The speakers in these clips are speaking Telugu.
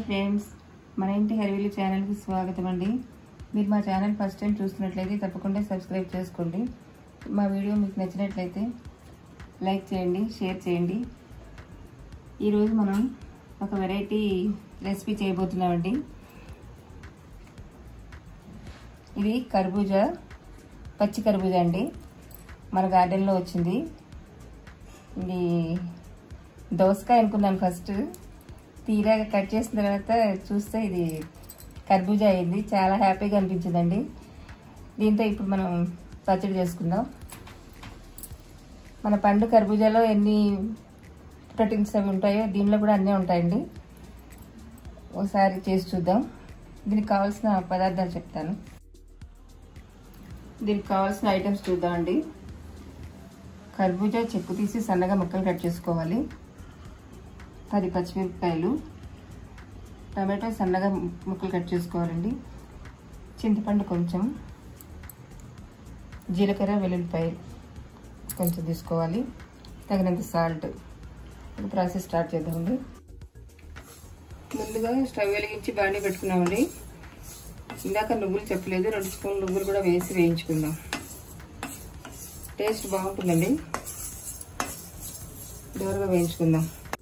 ఫ్రెండ్స్ మన ఇంటి హరివిల్లు ఛానల్కి స్వాగతం అండి మీరు మా ఛానల్ ఫస్ట్ టైం చూస్తున్నట్లయితే తప్పకుండా సబ్స్క్రైబ్ చేసుకోండి మా వీడియో మీకు నచ్చినట్లయితే లైక్ చేయండి షేర్ చేయండి ఈరోజు మనం ఒక వెరైటీ రెసిపీ చేయబోతున్నామండి ఇది కర్బూజా పచ్చి కర్బూజా అండి మన గార్డెన్లో వచ్చింది ఇది దోసకాయ అనుకున్నాను ఫస్ట్ తీరా కట్ చేసిన తర్వాత చూస్తే ఇది కర్బూజా అయింది చాలా హ్యాపీగా అనిపించిందండి దీంతో ఇప్పుడు మనం పచ్చడి చేసుకుందాం మన పండు కర్బూజాలో ఎన్ని ప్రోటీన్స్ అవి ఉంటాయో దీనిలో కూడా అన్నీ ఉంటాయండి ఒకసారి చేసి చూద్దాం దీనికి కావాల్సిన పదార్థాలు చెప్తాను దీనికి కావాల్సిన ఐటమ్స్ చూద్దామండి కర్బూజా చెక్కు తీసి సన్నగా ముక్కలు కట్ చేసుకోవాలి పది పచ్చిమిరపకాయలు టమాటో సన్నగా ముక్కలు కట్ చేసుకోవాలండి చింతపండు కొంచెం జీలకర్ర వెల్లుల్లిపాయలు కొంచెం తీసుకోవాలి తగినంత సాల్ట్ ప్రాసెస్ స్టార్ట్ చేద్దామండి ముందుగా స్టవ్ వెలిగించి బాండి పెట్టుకున్నామండి ఇందాక నువ్వులు చెప్పలేదు రెండు స్పూన్లు నువ్వులు కూడా వేసి వేయించుకుందాం టేస్ట్ బాగుంటుందండి దూరగా వేయించుకుందాం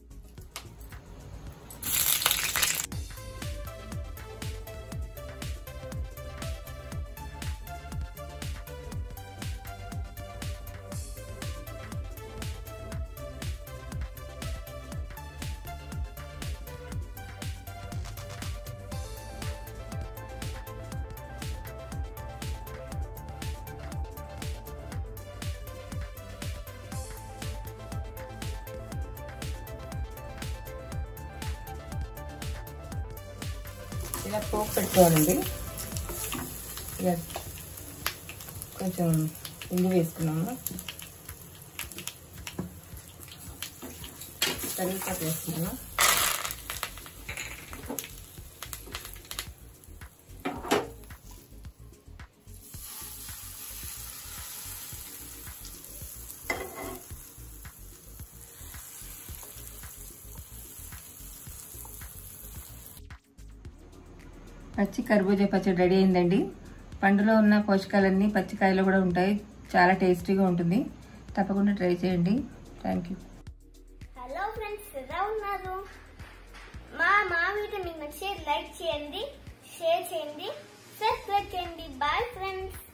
ఇలా పోపు పెట్టుకోవాలండి ఇలా కొంచెం ఇంగు వేసుకున్నాము కరివేపాకు వేస్తున్నాను పచ్చి కర్బూజా పచ్చడి రెడీ అయిందండి పండులో ఉన్న పోషకాలన్నీ పచ్చికాయలో కూడా ఉంటాయి చాలా టేస్టీగా ఉంటుంది తప్పకుండా ట్రై చేయండి థ్యాంక్ యూ హలో ఫ్రెండ్స్ ఎలా ఉన్నారు మా మా వీడియో మీకు నచ్చి లైక్ చేయండి షేర్ చేయండి సబ్స్క్రైబ్ చేయండి బాయ్ ఫ్రెండ్స్